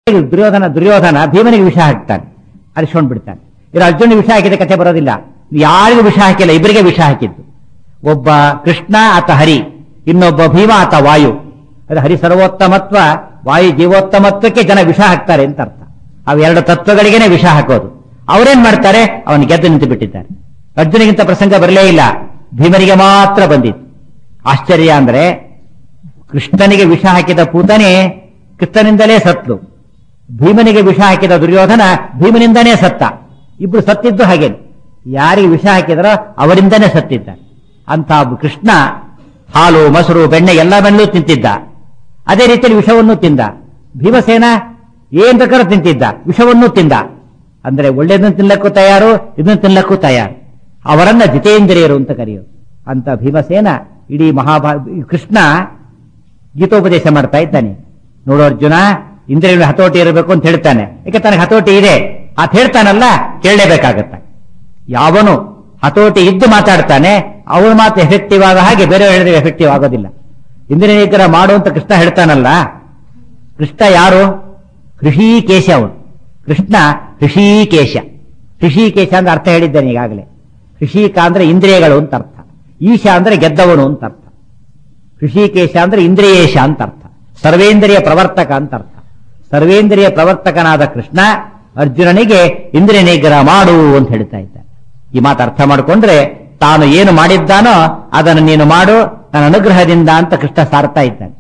ಇದು ದುರ್ಯೋಧನ ದುರ್ಯೋಧನ ಭೀಮನಿಗೆ ವಿಷ ಹಾಕ್ತಾನೆ ಅರಿಸ್ಕೊಂಡ್ ಬಿಡ್ತಾನೆ ಇದು ಅರ್ಜುನ ವಿಷ ಹಾಕಿದ ಕಥೆ ಬರೋದಿಲ್ಲ ಯಾರಿಗೂ ವಿಷ ಹಾಕಿಲ್ಲ ಇಬ್ಬರಿಗೆ ವಿಷ ಹಾಕಿದ್ದು ಒಬ್ಬ ಕೃಷ್ಣ ಆತ ಹರಿ ಇನ್ನೊಬ್ಬ ಭೀಮ ಆತ ವಾಯು ಅದು ಹರಿ ಸರ್ವೋತ್ತಮತ್ವ ವಾಯು ಜೀವೋತ್ತಮತ್ವಕ್ಕೆ ಜನ ವಿಷ ಹಾಕ್ತಾರೆ ಅಂತ ಅರ್ಥ ಅವು ಎರಡು ತತ್ವಗಳಿಗೇನೆ ವಿಷ ಹಾಕೋದು ಅವರೇನ್ ಮಾಡ್ತಾರೆ ಅವನು ಗೆದ್ದು ನಿಂತು ಬಿಟ್ಟಿದ್ದಾರೆ ಅರ್ಜುನಿಗಿಂತ ಪ್ರಸಂಗ ಬರಲೇ ಇಲ್ಲ ಭೀಮನಿಗೆ ಮಾತ್ರ ಬಂದಿತ್ತು ಆಶ್ಚರ್ಯ ಅಂದ್ರೆ ಕೃಷ್ಣನಿಗೆ ವಿಷ ಹಾಕಿದ ಪೂತನೆ ಕೃಷ್ಣನಿಂದಲೇ ಸತ್ಲು ಭೀಮನಿಗೆ ವಿಷ ಹಾಕಿದ ದುರ್ಯೋಧನ ಭೀಮನಿಂದನೇ ಸತ್ತ ಇಬ್ರು ಸತ್ತಿದ್ದು ಹಾಗೆ ಯಾರಿಗೆ ವಿಷ ಹಾಕಿದರೋ ಅವರಿಂದನೇ ಸತ್ತಿದ್ದಾರೆ ಅಂತ ಕೃಷ್ಣ ಹಾಲು ಮೊಸರು ಬೆಣ್ಣೆ ಎಲ್ಲ ಬೆಣ್ಣು ತಿಂತಿದ್ದ ಅದೇ ರೀತಿಯಲ್ಲಿ ವಿಷವನ್ನು ತಿಂದ ಭೀಮಸೇನ ಏನ್ ಬೇಕಾದ್ರೂ ತಿಂತಿದ್ದ ವಿಷವನ್ನು ತಿಂದ ಅಂದ್ರೆ ಒಳ್ಳೇದನ್ನು ತಿನ್ನಕ್ಕೂ ತಯಾರು ಇದನ್ನು ತಿನ್ನಕ್ಕೂ ತಯಾರು ಅವರನ್ನ ಜಿತೇಂದ್ರಿಯರು ಅಂತ ಕರೆಯೋದು ಅಂತ ಭೀಮಸೇನ ಇಡೀ ಮಹಾಭಾ ಕೃಷ್ಣ ಗೀತೋಪದೇಶ ಮಾಡ್ತಾ ಇದ್ದಾನೆ ನೋಡು ಅರ್ಜುನ ಇಂದ್ರಿಯ ಹತೋಟಿ ಇರಬೇಕು ಅಂತ ಹೇಳ್ತಾನೆ ಯಾಕೆ ತನಗೆ ಹತೋಟಿ ಇದೆ ಆತ ಹೇಳ್ತಾನಲ್ಲ ಕೇಳಲೇಬೇಕಾಗತ್ತೆ ಯಾವನು ಹತೋಟಿ ಇದ್ದು ಮಾತಾಡ್ತಾನೆ ಅವನ ಮಾತು ಎಫೆಕ್ಟಿವ್ ಆದ ಹಾಗೆ ಬೇರೆ ಹೇಳಿದ್ರೆ ಎಫೆಕ್ಟಿವ್ ಆಗೋದಿಲ್ಲ ಇಂದ್ರಿಯ ನಿಗ್ರಹ ಮಾಡು ಅಂತ ಕೃಷ್ಣ ಹೇಳ್ತಾನಲ್ಲ ಕೃಷ್ಣ ಯಾರು ಹೃಷಿಕೇಶ ಅವನು ಕೃಷ್ಣ ಹೃಷಿಕೇಶ ಹೃಷಿಕೇಶ ಅಂದ್ರೆ ಅರ್ಥ ಹೇಳಿದ್ದೇನೆ ಈಗಾಗಲೇ ಹೃಷಿಕ ಅಂದ್ರೆ ಇಂದ್ರಿಯಗಳು ಅಂತ ಅರ್ಥ ಈಶ ಅಂದ್ರೆ ಗೆದ್ದವನು ಅಂತ ಅರ್ಥ ಹೃಷಿಕೇಶ ಅಂದ್ರೆ ಇಂದ್ರಿಯೇಶ ಅಂತ ಅರ್ಥ ಸರ್ವೇಂದ್ರಿಯ ಪ್ರವರ್ತಕ ಅಂತ ಅರ್ಥ ಸರ್ವೇಂದ್ರಿಯ ಪ್ರವರ್ತಕನಾದ ಕೃಷ್ಣ ಅರ್ಜುನನಿಗೆ ಇಂದ್ರಿಯ ನಿಗ್ರಹ ಮಾಡು ಅಂತ ಹೇಳ್ತಾ ಇದ್ದಾನೆ ಈ ಮಾತು ಅರ್ಥ ಮಾಡಿಕೊಂಡ್ರೆ ತಾನು ಏನು ಮಾಡಿದ್ದಾನೋ ಅದನ್ನು ನೀನು ಮಾಡು ನನ್ನ ಅನುಗ್ರಹದಿಂದ ಅಂತ ಕೃಷ್ಣ ಸಾರ್ತಾ ಇದ್ದಾನೆ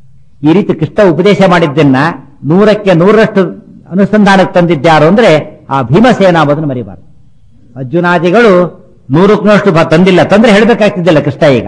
ಈ ರೀತಿ ಕೃಷ್ಣ ಉಪದೇಶ ಮಾಡಿದ್ದನ್ನ ನೂರಕ್ಕೆ ನೂರರಷ್ಟು ಅನುಸಂಧಾನಕ್ಕೆ ತಂದಿದ್ಯಾರು ಅಂದ್ರೆ ಆ ಭೀಮಸೇನ ಅನ್ನೋದನ್ನು ಮರಿಬಾರದು ಅರ್ಜುನಾದಿಗಳು ನೂರಕ್ಕೆ ನೂರಷ್ಟು ಬ- ತಂದಿಲ್ಲ ತಂದ್ರೆ ಹೇಳ್ಬೇಕಾಗ್ತಿದ್ದಿಲ್ಲ ಕೃಷ್ಣ ಈಗ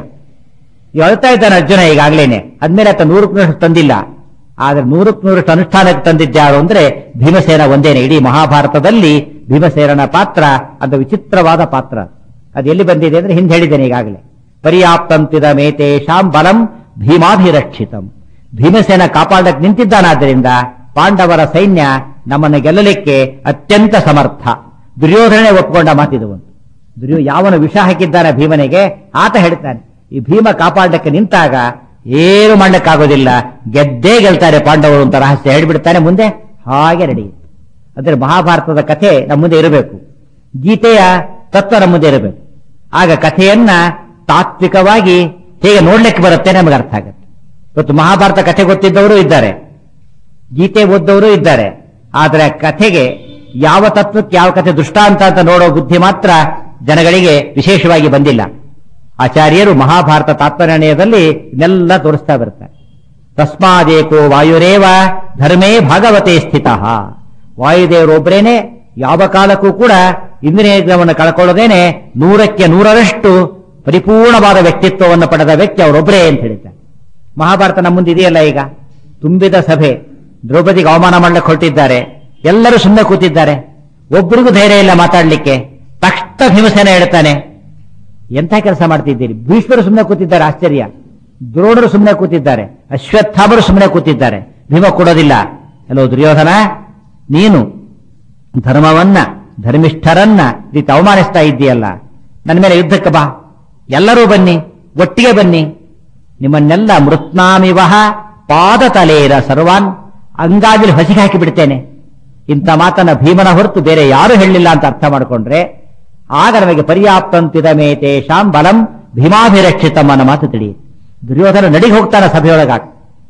ಈಗ ಅಳ್ತಾ ಇದ್ದಾನೆ ಅರ್ಜುನ ಈಗಾಗ್ಲೇನೆ ಅದ್ಮೇಲೆ ಆತ ನೂರಕ್ಕೆ ನೂರಷ್ಟು ತಂದಿಲ್ಲ ಆದ್ರೆ ನೂರಕ್ಕೆ ನೂರಷ್ಟು ಅನುಷ್ಠಾನಕ್ಕೆ ತಂದಿದ್ಯಾರು ಅಂದ್ರೆ ಭೀಮಸೇನ ಒಂದೇನೆ ಇಡೀ ಮಹಾಭಾರತದಲ್ಲಿ ಭೀಮಸೇನನ ಪಾತ್ರ ಅದು ವಿಚಿತ್ರವಾದ ಪಾತ್ರ ಅದು ಎಲ್ಲಿ ಬಂದಿದೆ ಅಂದ್ರೆ ಹಿಂದೆ ಹೇಳಿದ್ದೇನೆ ಈಗಾಗಲೇ ಪರ್ಯಾಪ್ತಂತಿದ ಮೇತೇಶಾಂ ಬಲಂ ಭೀಮಾಭಿರಕ್ಷಿತಂ ಭೀಮಸೇನ ಕಾಪಾಡಕ್ಕೆ ನಿಂತಿದ್ದಾನಾದ್ದರಿಂದ ಪಾಂಡವರ ಸೈನ್ಯ ನಮ್ಮನ್ನು ಗೆಲ್ಲಲಿಕ್ಕೆ ಅತ್ಯಂತ ಸಮರ್ಥ ದುರ್ಯೋಧನೆ ಒಪ್ಕೊಂಡ ಮಾತಿದು ಒಂದು ದುರ್ಯೋ ಯಾವನು ವಿಷ ಹಾಕಿದ್ದಾನೆ ಭೀಮನಿಗೆ ಆತ ಹೇಳ್ತಾನೆ ಈ ಭೀಮ ಕಾಪಾಡಕ್ಕೆ ನಿಂತಾಗ ಏನು ಮಾಡಕ್ಕಾಗೋದಿಲ್ಲ ಗೆದ್ದೇ ಗೆಲ್ತಾರೆ ಪಾಂಡವರು ಅಂತ ರಹಸ್ಯ ಹೇಳ್ಬಿಡ್ತಾನೆ ಮುಂದೆ ಹಾಗೆ ನಡೆಯುತ್ತೆ ಅಂದ್ರೆ ಮಹಾಭಾರತದ ಕಥೆ ನಮ್ಮ ಮುಂದೆ ಇರಬೇಕು ಗೀತೆಯ ತತ್ವ ನಮ್ಮ ಮುಂದೆ ಇರಬೇಕು ಆಗ ಕಥೆಯನ್ನ ತಾತ್ವಿಕವಾಗಿ ಹೇಗೆ ನೋಡ್ಲಿಕ್ಕೆ ಬರುತ್ತೆ ನಮಗೆ ಅರ್ಥ ಆಗುತ್ತೆ ಇವತ್ತು ಮಹಾಭಾರತ ಕಥೆ ಗೊತ್ತಿದ್ದವರು ಇದ್ದಾರೆ ಗೀತೆ ಓದ್ದವರು ಇದ್ದಾರೆ ಆದರೆ ಕಥೆಗೆ ಯಾವ ತತ್ವಕ್ಕೆ ಯಾವ ಕಥೆ ದೃಷ್ಟಾಂತ ಅಂತ ನೋಡೋ ಬುದ್ಧಿ ಮಾತ್ರ ಜನಗಳಿಗೆ ವಿಶೇಷವಾಗಿ ಬಂದಿಲ್ಲ ಆಚಾರ್ಯರು ಮಹಾಭಾರತ ತಾತ್ಪರ್ಯದಲ್ಲಿ ಇದನ್ನೆಲ್ಲ ತೋರಿಸ್ತಾ ಬರ್ತಾರೆ ತಸ್ಮಾದೇಕೋ ವಾಯುರೇವ ಧರ್ಮೇ ಭಾಗವತೆ ಸ್ಥಿತ ವಾಯುದೇವರೊಬ್ಬರೇನೆ ಯಾವ ಕಾಲಕ್ಕೂ ಕೂಡ ಇಂದ್ರಿಯವನ್ನು ಕಳ್ಕೊಳ್ಳೋದೇನೆ ನೂರಕ್ಕೆ ನೂರರಷ್ಟು ಪರಿಪೂರ್ಣವಾದ ವ್ಯಕ್ತಿತ್ವವನ್ನು ಪಡೆದ ವ್ಯಕ್ತಿ ಅವರೊಬ್ಬರೇ ಅಂತ ಹೇಳ್ತಾರೆ ಮಹಾಭಾರತ ನಮ್ಮ ಮುಂದೆ ಇದೆಯಲ್ಲ ಈಗ ತುಂಬಿದ ಸಭೆ ದ್ರೌಪದಿಗೆ ಅವಮಾನ ಮಾಡ್ಲಿಕ್ಕೆ ಹೊರಟಿದ್ದಾರೆ ಎಲ್ಲರೂ ಸುಮ್ಮನೆ ಕೂತಿದ್ದಾರೆ ಒಬ್ಬರಿಗೂ ಧೈರ್ಯ ಇಲ್ಲ ಮಾತಾಡ್ಲಿಕ್ಕೆ ತಕ್ಷಣ ಭೀಮಸೇನ ಹೇಳ್ತಾನೆ ಎಂಥ ಕೆಲಸ ಮಾಡ್ತಿದ್ದೀರಿ ಭೀಷ್ಮರು ಸುಮ್ಮನೆ ಕೂತಿದ್ದಾರೆ ಆಶ್ಚರ್ಯ ದ್ರೋಣರು ಸುಮ್ಮನೆ ಕೂತಿದ್ದಾರೆ ಅಶ್ವತ್ಥಾಮರು ಸುಮ್ಮನೆ ಕೂತಿದ್ದಾರೆ ಭೀಮ ಕೊಡೋದಿಲ್ಲ ಎಲ್ಲೋ ದುರ್ಯೋಧನ ನೀನು ಧರ್ಮವನ್ನ ಧರ್ಮಿಷ್ಠರನ್ನ ಈ ರೀತಿ ಅವಮಾನಿಸ್ತಾ ಇದ್ದೀಯಲ್ಲ ನನ್ನ ಮೇಲೆ ಯುದ್ಧಕ್ಕೆ ಬಾ ಎಲ್ಲರೂ ಬನ್ನಿ ಒಟ್ಟಿಗೆ ಬನ್ನಿ ನಿಮ್ಮನ್ನೆಲ್ಲ ಮೃತ್ನಾಮಿವಹ ಪಾದ ತಲೆಯಿರ ಸರ್ವಾನ್ ಅಂಗಾಗಿಲು ಹಸಿಗೆ ಹಾಕಿ ಬಿಡ್ತೇನೆ ಇಂಥ ಮಾತನ್ನ ಭೀಮನ ಹೊರತು ಬೇರೆ ಯಾರು ಹೇಳಲಿಲ್ಲ ಅಂತ ಅರ್ಥ ಮಾಡಿಕೊಂಡ್ರೆ ಆಗ ನಮಗೆ ಪರ್ಯಾಪ್ತಂತಿದ ಮೇತೇಶಾಂ ಬಲಂ ಭೀಮಾಭಿರಕ್ಷಿತಂ ಅನ್ನೋ ಮಾತು ತಿಳಿಯುತ್ತೆ ದುರ್ಯೋಧನ ನಡಿಗೆ ಹೋಗ್ತಾನ ಸಭೆಯೊಳಗಾಗ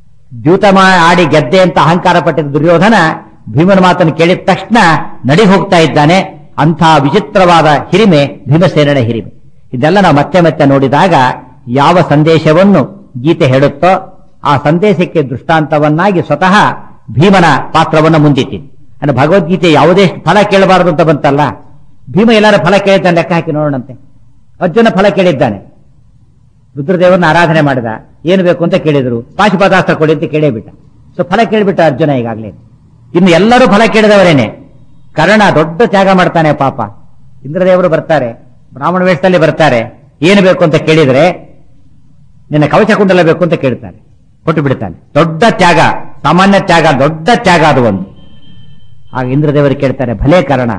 ದ್ಯೂತಮ ಆಡಿ ಗೆದ್ದೆ ಅಂತ ಅಹಂಕಾರ ಪಟ್ಟಿದ್ದ ದುರ್ಯೋಧನ ಭೀಮನ ಮಾತನ್ನು ಕೇಳಿದ ತಕ್ಷಣ ನಡಿಗೆ ಹೋಗ್ತಾ ಇದ್ದಾನೆ ಅಂಥ ವಿಚಿತ್ರವಾದ ಹಿರಿಮೆ ಭೀಮಸೇನನ ಹಿರಿಮೆ ಇದೆಲ್ಲ ನಾವು ಮತ್ತೆ ಮತ್ತೆ ನೋಡಿದಾಗ ಯಾವ ಸಂದೇಶವನ್ನು ಗೀತೆ ಹೇಳುತ್ತೋ ಆ ಸಂದೇಶಕ್ಕೆ ದೃಷ್ಟಾಂತವನ್ನಾಗಿ ಸ್ವತಃ ಭೀಮನ ಪಾತ್ರವನ್ನು ಮುಂದಿಟ್ಟಿದೆ ಅಂದ್ರೆ ಭಗವದ್ಗೀತೆ ಯಾವುದೇ ಫಲ ಕೇಳಬಾರದು ಅಂತ ಬಂತಲ್ಲ ಭೀಮ ಎಲ್ಲರ ಫಲ ಕೇಳಿದ್ದಾನೆ ಲೆಕ್ಕ ಹಾಕಿ ನೋಡೋಣಂತೆ ಅರ್ಜುನ ಫಲ ಕೇಳಿದ್ದಾನೆ ರುದ್ರದೇವರನ್ನ ಆರಾಧನೆ ಮಾಡಿದ ಏನು ಬೇಕು ಅಂತ ಕೇಳಿದ್ರು ಪಾಶುಪದಾಸ್ತ್ರ ಕೊಡಿ ಅಂತ ಕೇಳೇ ಬಿಟ್ಟ ಸೊ ಫಲ ಕೇಳಿಬಿಟ್ಟ ಅರ್ಜುನ ಈಗಾಗಲೇ ಇನ್ನು ಎಲ್ಲರೂ ಫಲ ಕೇಳಿದವರೇನೆ ಕರ್ಣ ದೊಡ್ಡ ತ್ಯಾಗ ಮಾಡ್ತಾನೆ ಪಾಪ ಇಂದ್ರದೇವರು ಬರ್ತಾರೆ ಬ್ರಾಹ್ಮಣ ವೇಷದಲ್ಲಿ ಬರ್ತಾರೆ ಏನು ಬೇಕು ಅಂತ ಕೇಳಿದ್ರೆ ನಿನ್ನ ಕವಚ ಕುಂಡಲ ಬೇಕು ಅಂತ ಕೇಳ್ತಾನೆ ಕೊಟ್ಟು ಬಿಡ್ತಾನೆ ದೊಡ್ಡ ತ್ಯಾಗ ಸಾಮಾನ್ಯ ತ್ಯಾಗ ದೊಡ್ಡ ತ್ಯಾಗ ಅದು ಒಂದು ಆಗ ಇಂದ್ರದೇವರು ಕೇಳ್ತಾರೆ ಭಲೇ ಕಾರಣ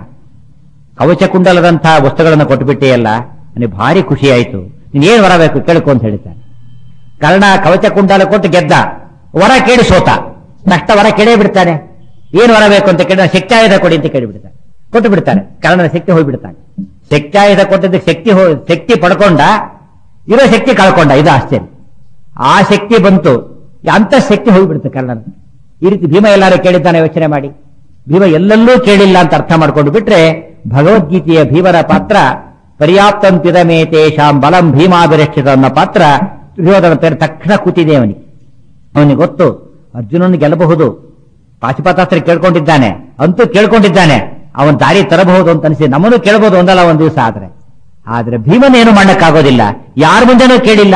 ಕವಚ ಕುಂಡಲದಂತಹ ವಸ್ತುಗಳನ್ನು ಕೊಟ್ಟುಬಿಟ್ಟೆಯಲ್ಲ ನನಗೆ ಭಾರಿ ಖುಷಿ ಆಯಿತು ನೀನ್ ಏನ್ ವರ ಬೇಕು ಕೇಳ್ಕೊ ಅಂತ ಹೇಳ್ತಾನೆ ಕರ್ಣ ಕವಚ ಕುಂಡಲ ಕೊಟ್ಟು ಗೆದ್ದ ವರ ಕೇಳಿ ಸೋತ ನಷ್ಟ ವರ ಕೇಳೇ ಬಿಡ್ತಾನೆ ಏನು ವರ ಬೇಕು ಅಂತ ಕೇಳಿದ್ರೆ ಶಕ್ತಿಯಾಯುಧ ಕೊಡಿ ಅಂತ ಕೇಳಿಬಿಡ್ತಾರೆ ಕೊಟ್ಟು ಬಿಡ್ತಾರೆ ಕರ್ಣನ ಶಕ್ತಿ ಹೋಗ್ಬಿಡ್ತಾನೆ ಶಕ್ತಿಯಾಯುಧ ಕೊಟ್ಟಿದ್ದಕ್ಕೆ ಶಕ್ತಿ ಹೋ ಶಕ್ತಿ ಪಡ್ಕೊಂಡ ಇರೋ ಶಕ್ತಿ ಕಳ್ಕೊಂಡ ಇದು ಆಶ್ಚರ್ಯ ಆ ಶಕ್ತಿ ಬಂತು ಅಂತ ಶಕ್ತಿ ಹೋಗ್ಬಿಡುತ್ತೆ ಕರ್ಣನ ಈ ರೀತಿ ಭೀಮ ಎಲ್ಲಾರು ಕೇಳಿದ್ದಾನೆ ಯೋಚನೆ ಮಾಡಿ ಭೀಮ ಎಲ್ಲೆಲ್ಲೂ ಕೇಳಿಲ್ಲ ಅಂತ ಅರ್ಥ ಮಾಡ್ಕೊಂಡು ಬಿಟ್ರೆ ಭಗವದ್ಗೀತೆಯ ಭೀಮನ ಪಾತ್ರ ಪರ್ಯಾಪ್ತಂತಿದಮೇ ತೇಷಾಂ ಬಲಂ ಭೀಮಾಭಿರಕ್ಷಿತ ಅನ್ನೋ ಪಾತ್ರ ದುರ್ಯೋಧನ ಪೇರು ತಕ್ಷಣ ಕೂತಿದೆ ಅವನಿಗೆ ಅವನಿಗೆ ಗೊತ್ತು ಅರ್ಜುನನ್ ಗೆಲ್ಲಬಹುದು ಪಾಶುಪತಾಸ್ತ್ರ ಕೇಳ್ಕೊಂಡಿದ್ದಾನೆ ಅಂತೂ ಕೇಳ್ಕೊಂಡಿದ್ದಾನೆ ಅವನ್ ದಾರಿ ತರಬಹುದು ಅಂತ ಅನಿಸಿ ನಮ್ಮನ್ನು ಕೇಳಬಹುದು ಒಂದಲ್ಲ ಒಂದ್ ದಿವಸ ಆದ್ರೆ ಆದ್ರೆ ಭೀಮನೇನು ಮಾಡಕ್ಕಾಗೋದಿಲ್ಲ ಯಾರ ಮುಂದೆನೂ ಕೇಳಿಲ್ಲ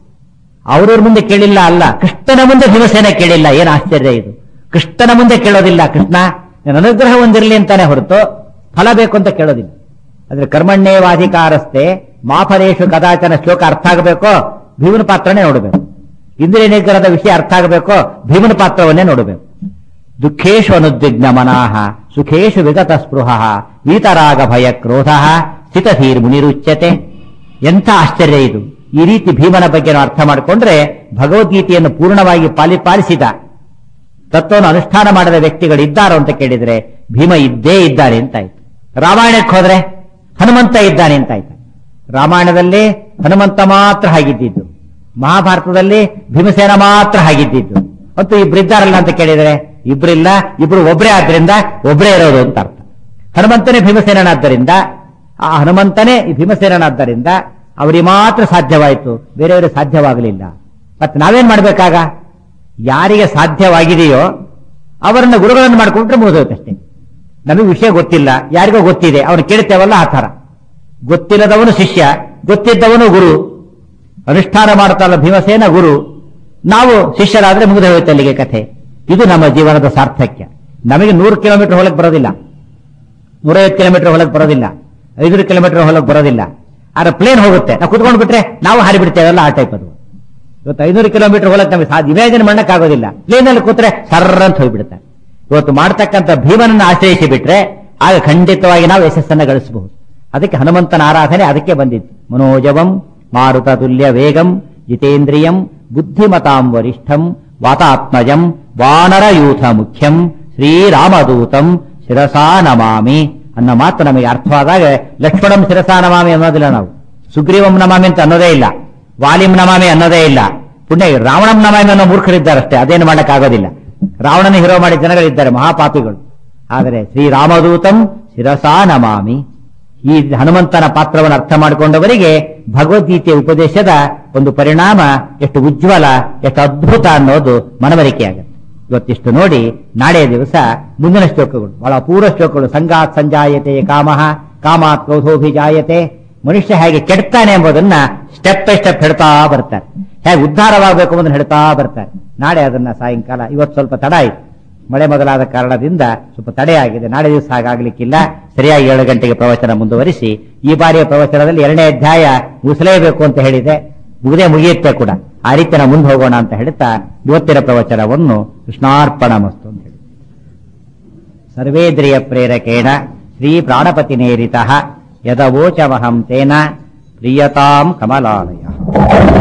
ಅವ್ರವ್ರ ಮುಂದೆ ಕೇಳಿಲ್ಲ ಅಲ್ಲ ಕೃಷ್ಣನ ಮುಂದೆ ಭೀಮಸೇನ ಕೇಳಿಲ್ಲ ಏನ್ ಆಶ್ಚರ್ಯ ಇದು ಕೃಷ್ಣನ ಮುಂದೆ ಕೇಳೋದಿಲ್ಲ ಕೃಷ್ಣ ನನ್ನ ಅನುಗ್ರಹ ಒಂದಿರಲಿ ಅಂತಾನೆ ಹೊರತು ಫಲ ಬೇಕು ಅಂತ ಕೇಳೋದಿಲ್ಲ ಆದ್ರೆ ಕರ್ಮಣ್ಯೇವಾಧಿಕಾರಸ್ಥೆ ಮಾಫಲೇಶು ಕದಾಚನ ಶ್ಲೋಕ ಅರ್ಥ ಆಗಬೇಕೋ ಭೀಮನ ಪಾತ್ರನೇ ನೋಡಬೇಕು ಇಂದ್ರಿಯ ನಿಗ್ರಹದ ವಿಷಯ ಅರ್ಥ ಆಗಬೇಕೋ ಭೀಮನ ಪಾತ್ರವನ್ನೇ ನೋಡಬೇಕು ದುಃಖೇಶು ಅನುದ್ವಿಗ್ನ ಮನಾಹ ಸುಖೇಶು ವಿಗತ ಸ್ಪೃಹ ವೀತರಾಗ ಭಯ ಕ್ರೋಧ ಸ್ಥಿತಧೀರ್ ಮುನಿರುಚ್ಯತೆ ಎಂಥ ಆಶ್ಚರ್ಯ ಇದು ಈ ರೀತಿ ಭೀಮನ ಬಗ್ಗೆ ನಾವು ಅರ್ಥ ಮಾಡಿಕೊಂಡ್ರೆ ಭಗವದ್ಗೀತೆಯನ್ನು ಪೂರ್ಣವಾಗಿ ಪಾಲಿ ಪಾಲಿಸಿದ ತತ್ವವನ್ನು ಅನುಷ್ಠಾನ ಮಾಡದ ವ್ಯಕ್ತಿಗಳು ಇದ್ದಾರೋ ಅಂತ ಕೇಳಿದ್ರೆ ಭೀಮ ಇದ್ದೇ ಇದ್ದಾನೆ ಅಂತಾಯ್ತು ರಾಮಾಯಣಕ್ಕೆ ಹೋದ್ರೆ ಹನುಮಂತ ಇದ್ದಾನೆ ಅಂತಾಯ್ತು ರಾಮಾಯಣದಲ್ಲಿ ಹನುಮಂತ ಮಾತ್ರ ಹಾಗಿದ್ದಿದ್ದು ಮಹಾಭಾರತದಲ್ಲಿ ಭೀಮಸೇನ ಮಾತ್ರ ಹಾಗಿದ್ದಿದ್ದು ಮತ್ತು ಇಬ್ಬರಿದ್ದಾರಲ್ಲ ಅಂತ ಕೇಳಿದ್ರೆ ಇಬ್ಬರಿಲ್ಲ ಇಬ್ರು ಒಬ್ಬರೇ ಆದ್ರಿಂದ ಒಬ್ಬರೇ ಇರೋದು ಅಂತ ಅರ್ಥ ಹನುಮಂತನೇ ಭೀಮಸೇನಾದ್ದರಿಂದ ಆ ಹನುಮಂತನೇ ಈ ಭೀಮಸೇನಾದ್ದರಿಂದ ಅವರಿಗೆ ಮಾತ್ರ ಸಾಧ್ಯವಾಯಿತು ಬೇರೆಯವರಿಗೆ ಸಾಧ್ಯವಾಗಲಿಲ್ಲ ಮತ್ತೆ ನಾವೇನ್ ಮಾಡ್ಬೇಕಾಗ ಯಾರಿಗೆ ಸಾಧ್ಯವಾಗಿದೆಯೋ ಅವರನ್ನ ಗುರುಗಳನ್ನು ಮಾಡಿಕೊಂಡ್ರೆ ಮುಗಿದೋಯ್ತಷ್ಟೇ ನಮಗೆ ವಿಷಯ ಗೊತ್ತಿಲ್ಲ ಯಾರಿಗೋ ಗೊತ್ತಿದೆ ಅವನು ಕೇಳ್ತೇವಲ್ಲ ಆ ಥರ ಗೊತ್ತಿಲ್ಲದವನು ಶಿಷ್ಯ ಗೊತ್ತಿದ್ದವನು ಗುರು ಅನುಷ್ಠಾನ ಮಾಡುತ್ತಲ್ಲ ಭೀಮಸೇನ ಗುರು ನಾವು ಶಿಷ್ಯರಾದ್ರೆ ಮುಗಿದ ಹೋಯ್ತು ಅಲ್ಲಿಗೆ ಕಥೆ ಇದು ನಮ್ಮ ಜೀವನದ ಸಾರ್ಥಕ್ಯ ನಮಗೆ ನೂರು ಕಿಲೋಮೀಟರ್ ಹೊಲಕ್ಕೆ ಬರೋದಿಲ್ಲ ನೂರೈವತ್ತು ಕಿಲೋಮೀಟರ್ ಹೊಲಕ್ಕೆ ಬರೋದಿಲ್ಲ ಐನೂರು ಕಿಲೋಮೀಟರ್ ಹೊಲಕ್ಕೆ ಬರೋದಿಲ್ಲ ಆದ್ರೆ ಪ್ಲೇನ್ ಹೋಗುತ್ತೆ ನಾವು ಕುತ್ಕೊಂಡು ಬಿಟ್ರೆ ನಾವು ಹಾರಿ ಬಿಡ್ತೇವಲ್ಲ ಆ ಟೈಪ್ ಅದು ಇವತ್ತು ಐನೂರು ಕಿಲೋಮೀಟರ್ ಹೊಲಕ್ಕೆ ನಮಗೆ ಸಾಧ್ಯ ಇಮ್ಯಾಜಿನ್ ಮಾಡಕ್ಕಾಗೋದಿಲ್ಲ ಪ್ಲೇನಲ್ಲಿ ಕೂತ್ರೆ ಸರ್ರ ಅಂತ ಹೋಗ್ಬಿಡುತ್ತೆ ಇವತ್ತು ಮಾಡ್ತಕ್ಕಂಥ ಭೀಮನನ್ನು ಆಶ್ರಯಿಸಿ ಬಿಟ್ರೆ ಆಗ ಖಂಡಿತವಾಗಿ ನಾವು ಯಶಸ್ಸನ್ನು ಗಳಿಸಬಹುದು ಅದಕ್ಕೆ ಹನುಮಂತನ ಆರಾಧನೆ ಅದಕ್ಕೆ ಬಂದಿತ್ತು ಮನೋಜವಂ ಮಾರುತ ತುಲ್ಯ ವೇಗಂ ಜಿತೇಂದ್ರಿಯಂ ಬುದ್ಧಿಮತಾಂ ವರಿಷ್ಠಂ ವಾತಾತ್ಮಜಂ ವಾನರಯೂಥ ಮುಖ್ಯಂ ಶ್ರೀರಾಮದೂತಂ ಶಿರಸಾ ನಮಾಮಿ ಅನ್ನೋ ಮಾತು ನಮಗೆ ಅರ್ಥವಾದಾಗ ಲಕ್ಷ್ಮಣಂ ಶಿರಸಾ ನಮಾಮಿ ಅನ್ನೋದಿಲ್ಲ ನಾವು ಸುಗ್ರೀವಂ ನಮಾಮಿ ಅಂತ ಅನ್ನೋದೇ ಇಲ್ಲ ವಾಲಿಂ ನಮಾಮಿ ಅನ್ನೋದೇ ಇಲ್ಲ ಪುಣ್ಯ ರಾವಣಂ ನಮಾಮಿ ಅನ್ನೋ ಮೂರ್ಖರಿದ್ದಾರಷ್ಟೇ ಅದೇನು ಮಾಡಕ್ಕಾಗೋದಿಲ್ಲ ರಾವಣನ ಹಿರೋ ಮಾಡಿ ಜನಗಳಿದ್ದಾರೆ ಮಹಾಪಾಪಿಗಳು ಆದರೆ ಶ್ರೀರಾಮದೂತಂ ಶಿರಸಾ ನಮಾಮಿ ಈ ಹನುಮಂತನ ಪಾತ್ರವನ್ನು ಅರ್ಥ ಮಾಡಿಕೊಂಡವರಿಗೆ ಭಗವದ್ಗೀತೆಯ ಉಪದೇಶದ ಒಂದು ಪರಿಣಾಮ ಎಷ್ಟು ಉಜ್ವಲ ಎಷ್ಟು ಅದ್ಭುತ ಅನ್ನೋದು ಮನವರಿಕೆಯಾಗುತ್ತೆ ಇವತ್ತಿಷ್ಟು ನೋಡಿ ನಾಳೆ ದಿವಸ ಮುಂದಿನ ಶ್ಲೋಕಗಳು ಬಹಳ ಅಪೂರ್ವ ಶ್ಲೋಕಗಳು ಸಂಗಾತ್ ಸಂಜಾಯತೆ ಕಾಮಃ ಕಾಮಾತ್ ಕ್ರೋಧೋಭಿಜಾಯತೆ ಮನುಷ್ಯ ಹೇಗೆ ಕೆಡ್ತಾನೆ ಎಂಬುದನ್ನ ಸ್ಟೆಪ್ ಬೈ ಸ್ಟೆಪ್ ಹೇಳ್ತಾ ಬರ್ತಾರೆ ಹೇಗೆ ಉದ್ಧಾರವಾಗಬೇಕು ಎಂಬುದನ್ನು ಹೇಳ್ತಾ ಬರ್ತಾರೆ ನಾಳೆ ಅದನ್ನ ಸಾಯಂಕಾಲ ಇವತ್ತು ಸ್ವಲ್ಪ ತಡ ಆಯ್ತು ಮಳೆ ಮೊದಲಾದ ಕಾರಣದಿಂದ ಸ್ವಲ್ಪ ತಡೆಯಾಗಿದೆ ನಾಳೆ ದಿವಸ ಹಾಗಾಗ್ಲಿಕ್ಕಿಲ್ಲ ಸರಿಯಾಗಿ ಏಳು ಗಂಟೆಗೆ ಪ್ರವಚನ ಮುಂದುವರಿಸಿ ಈ ಬಾರಿಯ ಪ್ರವಚನದಲ್ಲಿ ಎರಡನೇ ಅಧ್ಯಾಯ ಮುಗಿಸಲೇಬೇಕು ಅಂತ ಹೇಳಿದೆ ಮುಗಿದೇ ಮುಗಿಯುತ್ತೆ ಕೂಡ ಆ ರೀತಿ ನಾವು ಮುಂದೆ ಹೋಗೋಣ ಅಂತ ಹೇಳ್ತಾ ಇವತ್ತಿನ ಪ್ರವಚನವನ್ನು ಕೃಷ್ಣಾರ್ಪಣ ಮಸ್ತು ಅಂತ ಹೇಳಿ ಸರ್ವೇಂದ್ರಿಯ ಪ್ರೇರಕೇಣ ಶ್ರೀ ಪ್ರಾಣಪತಿ ನೇರಿತ ಯದವೋಚಮಹಂ ತೇನ ಪ್ರಿಯತಾಂ ಕಮಲಾಲಯ